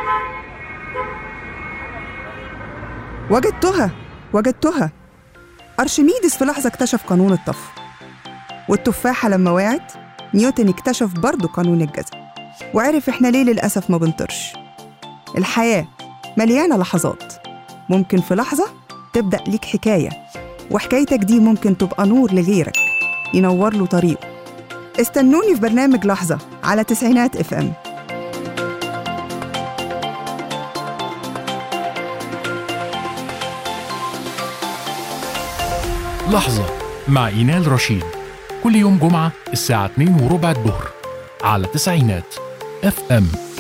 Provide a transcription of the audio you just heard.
وجدتها وجدتها أرشميدس في لحظة اكتشف قانون الطفو والتفاحة لما وقعت نيوتن اكتشف برضه قانون الجذب وعرف احنا ليه للأسف ما بنطرش الحياة مليانة لحظات ممكن في لحظة تبدأ ليك حكاية وحكايتك دي ممكن تبقى نور لغيرك ينور له طريقه استنوني في برنامج لحظة على تسعينات اف ام لحظة مع إينال رشيد كل يوم جمعة الساعة 2 وربع الظهر على تسعينات اف ام